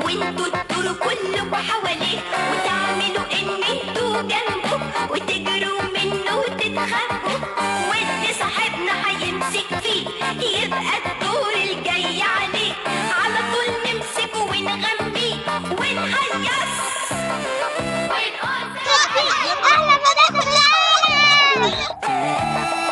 وانتوا تدوروا كلكوا حواليه وتعملوا ان انتوا جنبه وتجروا منه وتتخبوا واللي صاحبنا هيمسك فيه يبقى الدور الجاي عليه على طول نمسكه ونغميه ونهيص ونقول احلى مدرسة في العالم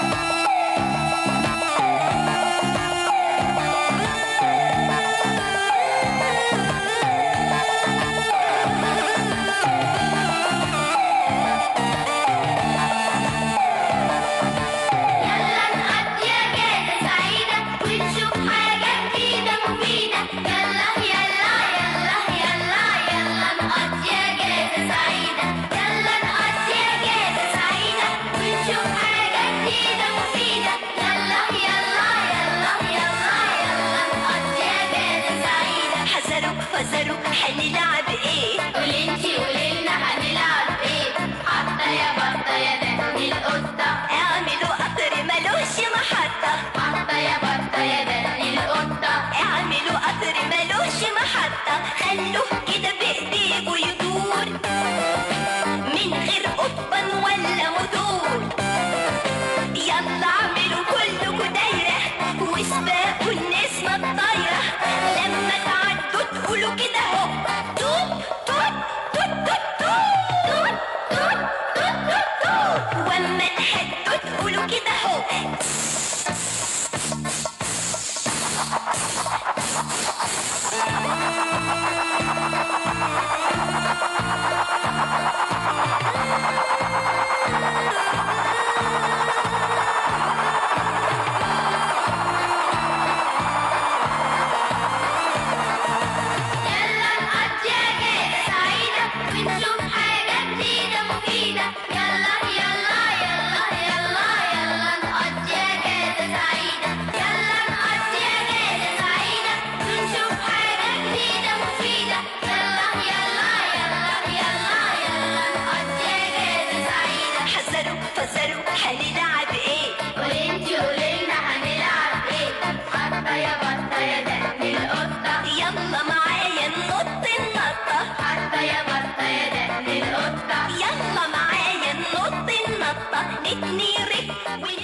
يلا نقضي أجازة سعيدة ونشوف حاجة جديدة مفيدة يلا يلا يلا يلا يلا نقضي أجازة سعيدة يلا نقضي أجازة سعيدة ونشوف حاجة جديدة مفيدة يلا يلا يلا يلا يلا نقضي أجازة سعيدة حذروا فزروا هنلعب إيه؟ قولي انتي قوليلنا هنلعب إيه؟ حتى يا بطة يا دهن القطة اعملوا قطر ملوش محطة حتى يا بطة يا دهن القطة اعملوا قطر ملوش محطة خلوه كده بإيديكوا يدور من غير قضبان ولا موتور يلا اعملوا كلكوا دايرة واسبقوا النسمة الطايرة لما تعدوا تقولوا كده اهو توت توت توت توت توت توت توت توت توت توت واما تهدوا تقولوا كده اهو يلا نقضي أجازة سعيدة ونشوف حاجة جديدة مفيدة يلا يلا يلا يلا يلا نقضي أجازة سعيدة يلا نقضي أجازة سعيدة ونشوف حاجة جديدة مفيدة يلا يلا يلا يلا يلا نقضي أجازة سعيدة حذروا فزروا هنلعب إيه؟ قولي انتي قوليلنا هنلعب إيه؟ حتى يا بطة يا دهن القطة يلا معايا ننط النطة حتى يا بطة يا دهن القطة يلا معايا ننط النطة نتني رك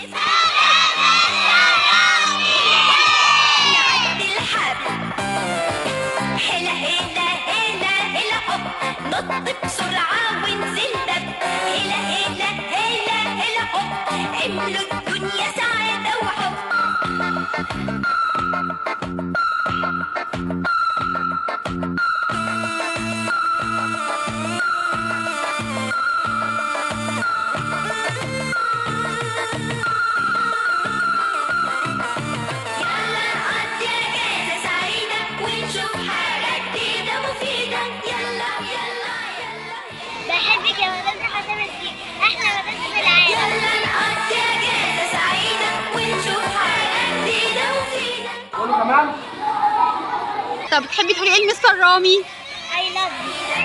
نعدي الحبل هلا هلا هلا هلا هوب نط بسرعة ونزل دب هلا هلا هلا هلا هوب املوا الدنيا سعادة وحب يلا نقضي أجازة سعيدة ونشوف حاجة جديدة مفيدة يلا يلا يلا بحبك يا مدرسة حسن الدين احلى مدرسة في العالم يلا نقضي أجازة سعيدة ونشوف حاجة جديدة مفيدة طب بتحبي تقولي ايه لمستر رامي I love you